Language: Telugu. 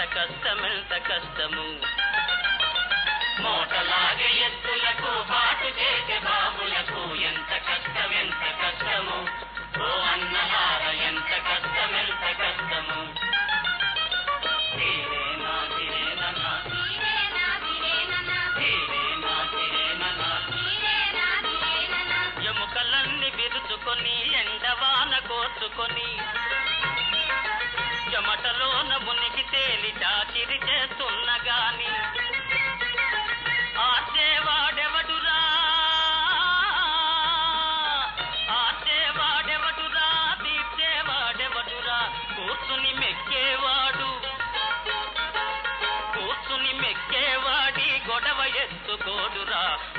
కష్టమెంత కష్టము మోటలాగే ఎత్తులకు పాటు చేసే బాబులకు ఎంత కష్టం ఎంత కష్టము ఓ అన్నలార ఎంత కష్టం ఎంత కష్టము తీరేనా తీరేనన్నా తీరేనా తీరేనన్నా ఎముకలన్నీ విరుచుకొని ఎండవాన కోసుకొని చెమటలోన మునిగి తేలి చాకిరి చేస్తున్న గాని ఆసేవాడెవడురా ఆసేవాడెవడురా తీర్చేవాడెవడురా కూర్చుని మెక్కేవాడు కూర్చుని మెక్కేవాడి గొడవ ఎత్తుకోడురా